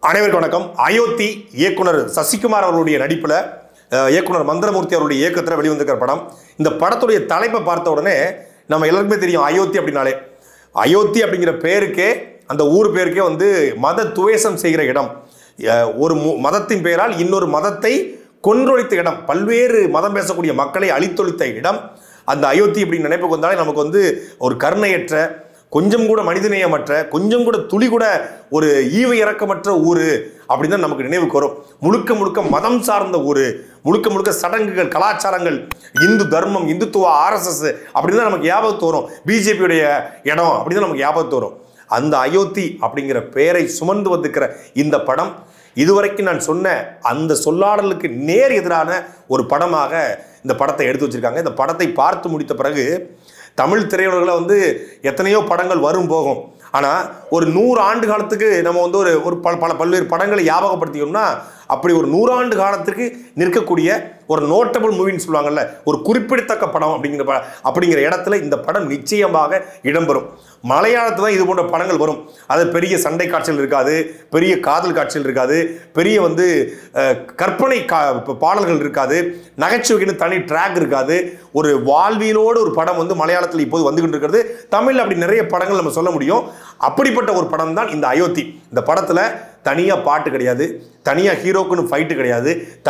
அனைவருக்கும் வணக்கம் அயோத்தி இயக்குனர் சசிகுமார் அவர்களுடைய நடிப்பில் அஹ், இயக்குனர் மந்திரமூர்த்தி அவருடைய இயக்கத்தில் வெளிவந்திருக்கிற படம் இந்த படத்துடைய தலைப்பை பார்த்த உடனே நம்ம எல்லாருக்குமே தெரியும் அயோத்தி அப்படின்னாலே அயோத்தி அப்படிங்கிற பேருக்கே அந்த ஊர் பேருக்கே வந்து மத துவேஷம் செய்கிற இடம் அஹ், ஒரு மு- மதத்தின் பெயரால் இன்னொரு மதத்தை கொன்றொழித்த இடம் பல்வேறு மதம் பேசக்கூடிய மக்களை அழித்தொழித்த இடம் அந்த அயோத்தி அப்படின்னு நினைப்புக்கு வந்தாலே நமக்கு வந்து ஒரு கருணையற்ற கொஞ்சம் கூட மனிதநேயமற்ற கொஞ்சம் கூட துளி கூட ஒரு ஈவை இறக்கமற்ற ஊர் அப்படின்னு தான் நமக்கு நினைவுக்கு வரும் முழுக்க முழுக்க மதம் சார்ந்த ஊர் முழுக்க முழுக்க சடங்குகள் கலாச்சாரங்கள் இந்து தர்மம் இந்துத்துவ ஆர்எஸ்எஸ் அப்படின்னு தான் நமக்கு ஞாபகத்து வரும் பிஜேபியுடைய இடம் அப்படின்னு தான் நமக்கு ஞாபகத்து வரும் அந்த அயோத்தி அப்படிங்கிற பெயரை சுமந்து வந்திருக்கிற இந்த படம் இதுவரைக்கும் நான் சொன்ன அந்த சொல்லாடலுக்கு நேர் எதிரான ஒரு படமாக இந்த படத்தை எடுத்து வச்சிருக்காங்க இந்த படத்தை பார்த்து முடித்த பிறகு தமிழ் திரையுலகில் வந்து எத்தனையோ படங்கள் வரும் போகும் ஆனால் ஒரு நூறு ஆண்டு காலத்துக்கு நம்ம வந்து ஒரு ஒரு பல பல பல்வேறு படங்களை ஞாபகப்படுத்திக்கணும்னா அப்படி ஒரு நூறாண்டு காலத்துக்கு நிற்கக்கூடிய ஒரு நோட்டபிள் மூவின்னு சொல்லுவாங்கல்ல ஒரு குறிப்பிடத்தக்க படம் அப்படிங்கிற ப- அப்படிங்கிற இடத்துல இந்த படம் நிச்சயமாக இடம்பெறும் மலையாளத்தில் தான் இது போன்ற படங்கள் வரும் அது பெரிய சண்டை காட்சிகள் இருக்காது பெரிய காதல் காட்சிகள் இருக்காது பெரிய வந்து அஹ், கற்பனை கா ப- பாடல்கள் இருக்காது நகைச்சுவைக்குன்னு தனி ட்ராக் இருக்காது ஒரு வாழ்வியலோடு ஒரு படம் வந்து மலையாளத்தில் இப்போது வந்துகிட்டு இருக்கிறது தமிழில் அப்படி நிறைய படங்கள் நம்ம சொல்ல முடியும் அப்படிப்பட்ட ஒரு படம் தான் இந்த அயோத்தி இந்த படத்தில் தனியாக பாட்டு கிடையாது தனியாக ஹீரோக்குன்னு ஃபைட்டு கிடையாது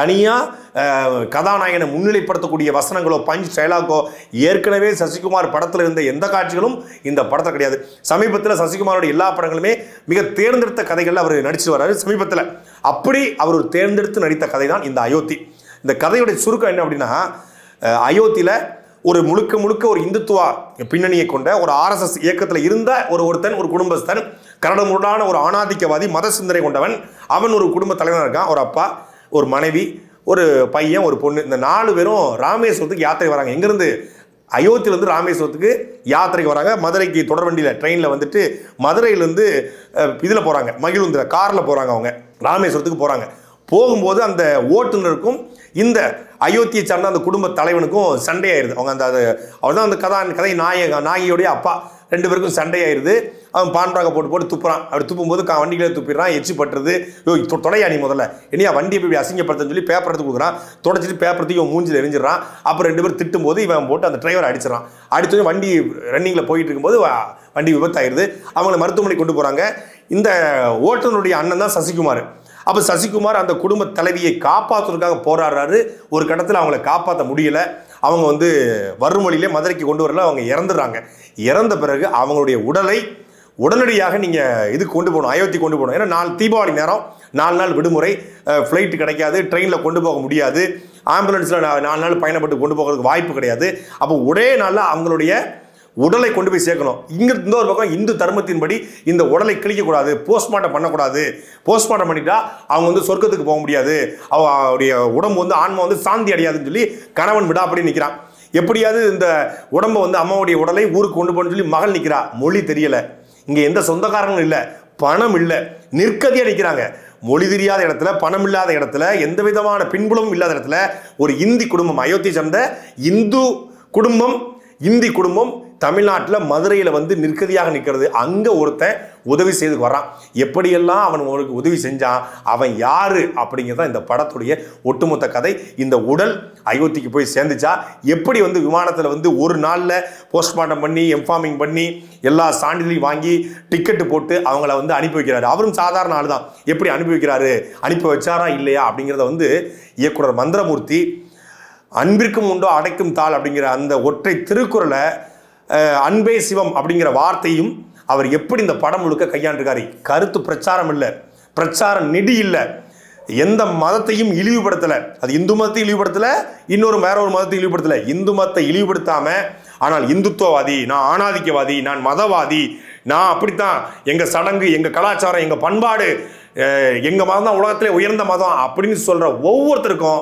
தனியாக கதாநாயகனை முன்னிலைப்படுத்தக்கூடிய வசனங்களோ பஞ்ச் டைலாக்கோ ஏற்கனவே சசிகுமார் படத்தில் இருந்த எந்த காட்சிகளும் இந்த படத்தில் கிடையாது சமீபத்தில் சசிகுமாரோட எல்லா படங்களுமே மிக தேர்ந்தெடுத்த கதைகளில் அவர் நடிச்சு வர்றாரு சமீபத்தில் அப்படி அவர் ஒரு தேர்ந்தெடுத்து நடித்த கதை தான் இந்த அயோத்தி இந்த கதையுடைய சுருக்கம் என்ன அப்படின்னா அஹ், அயோத்தியில் ஒரு முழுக்க முழுக்க ஒரு இந்துத்துவா பின்னணியை கொண்ட ஒரு ஆர்எஸ்எஸ் இயக்கத்தில் இருந்த ஒரு ஒருத்தன் ஒரு குடும்பஸ்தன் கரடமுரடான ஒரு ஆணாதிக்கவாதி மத சிந்தனை கொண்டவன் அவன் ஒரு குடும்ப தலைவனாக இருக்கான் ஒரு அப்பா ஒரு மனைவி ஒரு பையன் ஒரு பொண்ணு இந்த நாலு பேரும் ராமேஸ்வரத்துக்கு யாத்திரை வராங்க எங்கேருந்து அயோத்தியிலேருந்து ராமேஸ்வரத்துக்கு யாத்திரைக்கு வராங்க மதுரைக்கு தொடர்வண்டியில் ட்ரெயினில் வந்துட்டு மதுரையிலேருந்து இதில் போகிறாங்க மகிழுந்தில் காரில் போகிறாங்க அவங்க ராமேஸ்வரத்துக்கு போகிறாங்க போகும்போது அந்த ஓட்டுநருக்கும் இந்த அயோத்தியை சார்ந்த அந்த குடும்ப தலைவனுக்கும் சண்டையாயிருது அவங்க அந்த அது அவர் தான் அந்த கதா கதை நாயக நாயகியோடைய அப்பா ரெண்டு பேருக்கும் சண்டையாயிருது அவன் பான்றாக போட்டு போட்டு துப்புறான் அப்படி துப்பும்போது கா வண்டிகளே துப்பிடுறான் எச்சி பட்டுறது யோ தொ- தொடையா நீ முதல்ல இனியா வண்டியை போய் இப்படி அசிங்கப்படுத்தன்னு சொல்லி பேப்பர் எடுத்து கொடுக்குறான் தொடச்சிட்டு பேப்பர் தூக்கி இவன் மூஞ்சில் எரிஞ்சிடறான் அப்புறம் ரெண்டு பேரும் திட்டும்போது இவன் போட்டு அந்த டிரைவர் அடிச்சிடறான் அடிச்சோடனே வண்டி ரன்னிங்கில் போயிட்டு இருக்கும்போது வ- வண்டி விபத்தாயிருது அவங்கள மருத்துவமனை கொண்டு போகிறாங்க இந்த ஓட்டுநருடைய அண்ணன் தான் சசிகுமார் அப்போ சசிகுமார் அந்த குடும்ப தலைவியை காப்பாற்றுறதுக்காக போராடுறாரு ஒரு கட்டத்தில் அவங்கள காப்பாற்ற முடியல அவங்க வந்து வறுமொழியிலே மதுரைக்கு கொண்டு வரல அவங்க இறந்துடுறாங்க இறந்த பிறகு அவங்களுடைய உடலை உடனடியாக நீங்கள் இதுக்கு கொண்டு போகணும் அயோத்தி கொண்டு போகணும் ஏன்னா நாலு தீபாவளி நேரம் நாலு நாள் விடுமுறை ஃப்ளைட்டு கிடைக்காது ட்ரெயினில் கொண்டு போக முடியாது ஆம்புலன்ஸில் நாலு நாள் பயணப்பட்டு கொண்டு போகிறதுக்கு வாய்ப்பு கிடையாது அப்போ ஒரே நாளில் அவங்களுடைய உடலை கொண்டு போய் சேர்க்கணும் இங்க இந்த ஒரு பக்கம் இந்து தர்மத்தின்படி இந்த உடலை கிழிக்கக்கூடாது போஸ்ட்மார்ட்டம் பண்ணக்கூடாது போஸ்ட்மார்ட்டம் பண்ணிட்டா அவங்க வந்து சொர்க்கத்துக்கு போக முடியாது அவ அவருடைய உடம்பு வந்து ஆன்மா வந்து சாந்தி அடையாதுன்னு சொல்லி கணவன் விடா அப்படி நிற்கிறான் எப்படியாவது இந்த உடம்பை வந்து அம்மாவுடைய உடலை ஊருக்கு கொண்டு போகணும்னு சொல்லி மகள் நிற்கிறா மொழி தெரியல இங்கே எந்த சொந்தக்காரங்களும் இல்லை பணம் இல்லை நிற்கதியாக நிற்கிறாங்க மொழி தெரியாத இடத்துல பணம் இல்லாத இடத்துல எந்த விதமான பின்புலமும் இல்லாத இடத்துல ஒரு இந்தி குடும்பம் அயோத்தியை சேர்ந்த இந்து குடும்பம் இந்தி குடும்பம் தமிழ்நாட்டில் மதுரையில் வந்து நிற்கதியாக நிற்கிறது அங்கே ஒருத்தன் உதவி செய்து வரான் எப்படியெல்லாம் அவன் உனக்கு உதவி செஞ்சான் அவன் யாரு அப்படிங்கிறது இந்த படத்துடைய ஒட்டுமொத்த கதை இந்த உடல் அயோத்திக்கு போய் சேர்ந்துச்சா எப்படி வந்து விமானத்தில் வந்து ஒரு நாளில் போஸ்ட்மார்ட்டம் பண்ணி எம்ஃபார்மிங் பண்ணி எல்லா சான்றிதழையும் வாங்கி டிக்கெட்டு போட்டு அவங்கள வந்து அனுப்பி வைக்கிறாரு அவரும் சாதாரண ஆள் தான் எப்படி அனுப்பி வைக்கிறாரு அனுப்பி வச்சாரா இல்லையா அப்படிங்கிறத வந்து இயக்குனர் மந்திரமூர்த்தி அன்பிற்கும் உண்டோ அடைக்கும் தாள் அப்படிங்கிற அந்த ஒற்றை திருக்குறளை அஹ், அன்பே சிவம் அப்படிங்கிற வார்த்தையும் அவர் எப்படி இந்த படம் முழுக்க கையாண்டிருக்காரு கருத்து பிரச்சாரம் இல்லை பிரச்சார நெடி இல்லை எந்த மதத்தையும் இழிவுபடுத்தலை அது இந்து மதத்தை இழிவுபடுத்தலை இன்னொரு வேற ஒரு மதத்தை இழிவுபடுத்தலை இந்து மதத்தை இழிவுபடுத்தாம ஆனால் இந்துத்துவவாதி நான் ஆணாதிக்கவாதி நான் மதவாதி நான் அப்படித்தான் எங்கள் சடங்கு எங்கள் கலாச்சாரம் எங்கள் பண்பாடு அஹ், எங்க மதம் தான் உலகத்திலே உயர்ந்த மதம் அப்படின்னு சொல்ற ஒவ்வொருத்தருக்கும்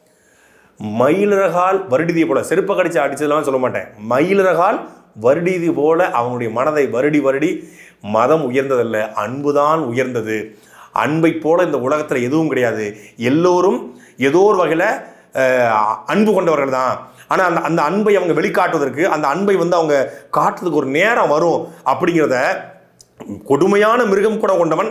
மயிலிறகால் வருடிதி போல செருப்பை கடிச்சு அடிச்சதெல்லாம் சொல்ல மாட்டேன் மயிலிறகால் வருடிதி போல அவனுடைய மனதை வருடி வருடி மதம் உயர்ந்ததல்ல அன்புதான் உயர்ந்தது அன்பை போல இந்த உலகத்தில் எதுவும் கிடையாது எல்லோரும் ஏதோ ஒரு வகையில் அன்பு கொண்டவர்கள் தான் ஆனால் அந்த அந்த அன்பை அவங்க வெளிக்காட்டுவதற்கு அந்த அன்பை வந்து அவங்க காட்டுறதுக்கு ஒரு நேரம் வரும் அப்படிங்கிறத கொடுமையான மிருகம் கூட கொண்டவன்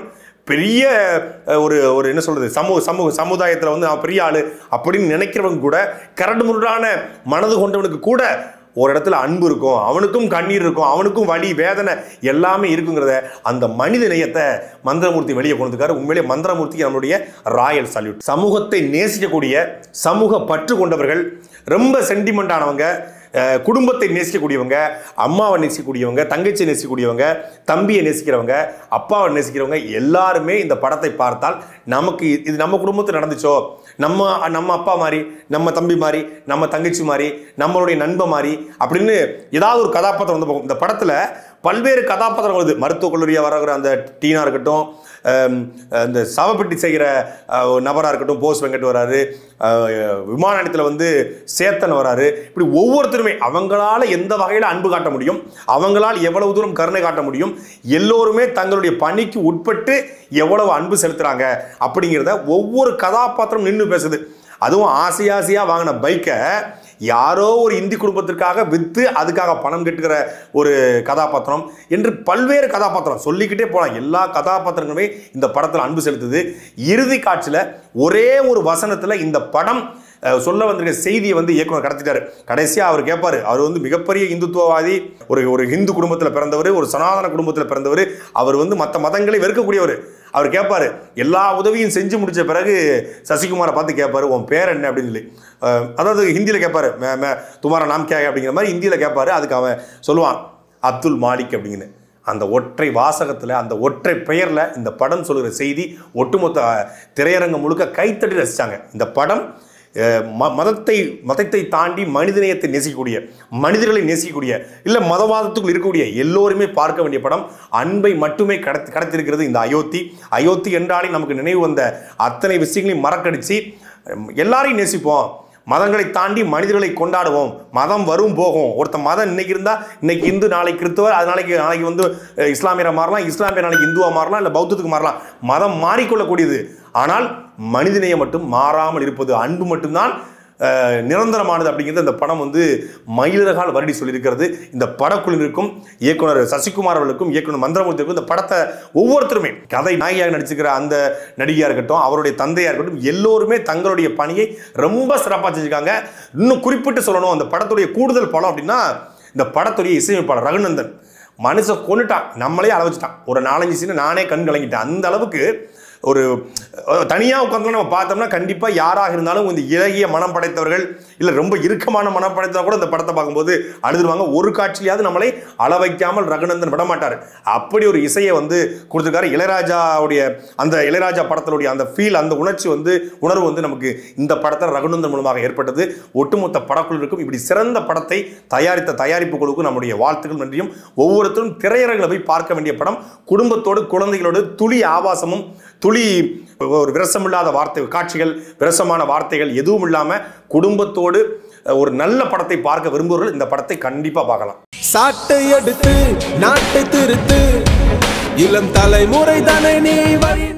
பெரிய அஹ், ஒரு ஒரு என்ன சொல்றது சமூக சமூக சமுதாயத்தில் வந்து நான் பெரிய ஆளு அப்படின்னு நினைக்கிறவங்க கூட கரடு முரடான மனது கொண்டவனுக்கு கூட ஒரு இடத்துல அன்பு இருக்கும் அவனுக்கும் கண்ணீர் இருக்கும் அவனுக்கும் வலி வேதனை எல்லாமே இருக்குங்கிறத அந்த மனித நேயத்தை மந்திரமூர்த்தி வெளியே கொண்டு வந்திருக்காரு உண்மையிலே மந்திரமூர்த்திக்கு நம்மளுடைய ராயல் சல்யூட் சமூகத்தை நேசிக்கக்கூடிய சமூக பற்று கொண்டவர்கள் ரொம்ப சென்டிமெண்ட் ஆனவங்க அஹ், குடும்பத்தை நேசிக்கக்கூடியவங்க அம்மாவை நேசிக்கக்கூடியவங்க தங்கச்சியை நேசிக்கக்கூடியவங்க தம்பியை நேசிக்கிறவங்க அப்பாவை நேசிக்கிறவங்க எல்லாருமே இந்த படத்தை பார்த்தால் நமக்கு இது- இது நம்ம குடும்பத்தில் நடந்துச்சோ நம்ம நம்ம அப்பா மாதிரி நம்ம தம்பி மாதிரி நம்ம தங்கச்சி மாதிரி நம்மளுடைய நண்பன் மாதிரி அப்படின்னு ஏதாவது ஒரு கதாபாத்திரம் வந்து போகும் இந்த படத்தில் பல்வேறு கதாபாத்திரம் வருது மருத்துவக் கல்லூரியாக வரகிற அந்த டீனா இருக்கட்டும் அம், அந்த சவப்பெட்டி செய்கிற அஹ், நபரா இருக்கட்டும் போஸ் வெங்கட் வராரு அஹ், விமான நிலையத்தில் வந்து சேத்தன் வராரு இப்படி ஒவ்வொருத்தருமே அவங்களால எந்த வகையில் அன்பு காட்ட முடியும் அவங்களால் எவ்வளவு தூரம் கருணை காட்ட முடியும் எல்லோருமே தங்களுடைய பணிக்கு உட்பட்டு எவ்வளவு அன்பு செலுத்துறாங்க அப்படிங்கிறத ஒவ்வொரு கதாபாத்திரம் நின்று பேசுது அதுவும் ஆசை ஆசையாக வாங்கின பைக்கை யாரோ ஒரு இந்தி குடும்பத்திற்காக விற்று அதுக்காக பணம் கட்டுகிற ஒரு கதாபாத்திரம் என்று பல்வேறு கதாபாத்திரம் சொல்லிக்கிட்டே போகலாம் எல்லா கதாபாத்திரங்களுமே இந்த படத்தில் அன்பு செலுத்துது இறுதி காட்சியில் ஒரே ஒரு வசனத்தில் இந்த படம் அஹ், சொல்ல வந்திருக்க செய்தியை வந்து இயக்குனர் கடத்திட்டாரு கடைசியாக அவர் கேட்பாரு அவர் வந்து மிகப்பெரிய இந்துத்துவவாதி ஒரு ஒரு இந்து குடும்பத்தில் பிறந்தவர் ஒரு சனாதன குடும்பத்தில் பிறந்தவர் அவர் வந்து மற்ற மதங்களை வெறுக்கக்கூடியவர் அவர் கேட்பாரு எல்லா உதவியும் செஞ்சு முடிச்ச பிறகு சசிகுமாரை பார்த்து கேட்பாரு உன் பேர் என்ன அப்படின்னு சொல்லி அஹ், அதாவது ஹிந்தியில் கேட்பாரு மே மே துமாரா நாம் கே அப்படிங்கிற மாதிரி ஹிந்தியில் கேட்பாரு அதுக்கு அவன் சொல்லுவான் அப்துல் மாலிக் அப்படிங்கன்னு அந்த ஒற்றை வாசகத்தில் அந்த ஒற்றை பெயரில் இந்த படம் சொல்லுகிற செய்தி ஒட்டுமொத்த திரையரங்கம் முழுக்க கைத்தட்டி ரசித்தாங்க இந்த படம் அஹ், ம- மதத்தை மதத்தை தாண்டி மனிதநேயத்தை நேசிக்கக்கூடிய மனிதர்களை நேசிக்கக்கூடிய இல்லை மதவாதத்துக்குள் இருக்கக்கூடிய எல்லோருமே பார்க்க வேண்டிய படம் அன்பை மட்டுமே கடத்தி கடத்திருக்கிறது இந்த அயோத்தி அயோத்தி என்றாலே நமக்கு நினைவு வந்த அத்தனை விஷயங்களையும் மறக்கடிச்சு அஹ், எல்லாரையும் நேசிப்போம் மதங்களை தாண்டி மனிதர்களை கொண்டாடுவோம் மதம் வரும் போகும் ஒருத்தன் மதம் இன்னைக்கு இருந்தால் இன்னைக்கு இந்து நாளைக்கு கிறிஸ்தவர் அது நாளைக்கு நாளைக்கு வந்து அஹ், இஸ்லாமியரா மாறலாம் இஸ்லாமியர் நாளைக்கு இந்துவா மாறலாம் இல்லை பௌத்தத்துக்கு மாறலாம் மதம் மாறிக்கொள்ளக்கூடியது ஆனால் மனிதநேயம் மட்டும் மாறாமல் இருப்பது அன்பு மட்டும்தான் அஹ், நிரந்தரமானது அப்படிங்கிறது இந்த படம் வந்து மயிலரகால் வருடி சொல்லியிருக்கிறது இந்த படக்குழுவிற்கும் இயக்குனர் சசிகுமார் அவர்களுக்கும் இயக்குனர் மந்திரமூர்த்திக்கும் இந்த படத்தை ஒவ்வொருத்தருமே கதை நாயகியாக நடிச்சுக்கிற அந்த நடிகையாக இருக்கட்டும் அவருடைய தந்தையாக இருக்கட்டும் எல்லோருமே தங்களுடைய பணியை ரொம்ப சிறப்பாக செஞ்சுருக்காங்க இன்னும் குறிப்பிட்டு சொல்லணும் அந்த படத்துடைய கூடுதல் படம் அப்படின்னா இந்த படத்துடைய இசையமைப்பாளர் ரகுநந்தன் மனுஷன் கொண்டுட்டான் நம்மளே அள வச்சுட்டான் ஒரு நாலஞ்சு சீனை நானே கண் கலங்கிட்டேன் அந்த அளவுக்கு ஒரு தனியாக உட்காந்து நம்ம பார்த்தோம்னா கண்டிப்பாக யாராக இருந்தாலும் இந்த இலகிய மனம் படைத்தவர்கள் இல்லை ரொம்ப இறுக்கமான மனம் படைத்தவங்க கூட இந்த படத்தை பார்க்கும்போது அழுதுருவாங்க ஒரு காட்சியாவது நம்மளை அள வைக்காமல் ரகுநந்தன் விட மாட்டார் அப்படி ஒரு இசையை வந்து கொடுத்துருக்காரு இளையராஜாவுடைய அந்த இளையராஜா படத்தினுடைய அந்த ஃபீல் அந்த உணர்ச்சி வந்து உணர்வு வந்து நமக்கு இந்த படத்தில் ரகுநந்தன் மூலமாக ஏற்பட்டது ஒட்டுமொத்த படக்குழுவிற்கும் இப்படி சிறந்த படத்தை தயாரித்த தயாரிப்பு குழுவுக்கு நம்முடைய வாழ்த்துக்கள் நன்றியும் ஒவ்வொருத்தரும் திரையரங்களை போய் பார்க்க வேண்டிய படம் குடும்பத்தோடு குழந்தைகளோடு துளி ஆபாசமும் துளி ஒரு விரசமில்லாத வார்த்தை காட்சிகள் விரசமான வார்த்தைகள் எதுவும் இல்லாமல் குடும்பத்தோடு ஒரு நல்ல படத்தை பார்க்க விரும்புபவர்கள் இந்த படத்தை கண்டிப்பாக பார்க்கலாம் சாட்டை எடுத்து நாட்டை திருத்து இளம் தலைமுறை தானே நீ வழி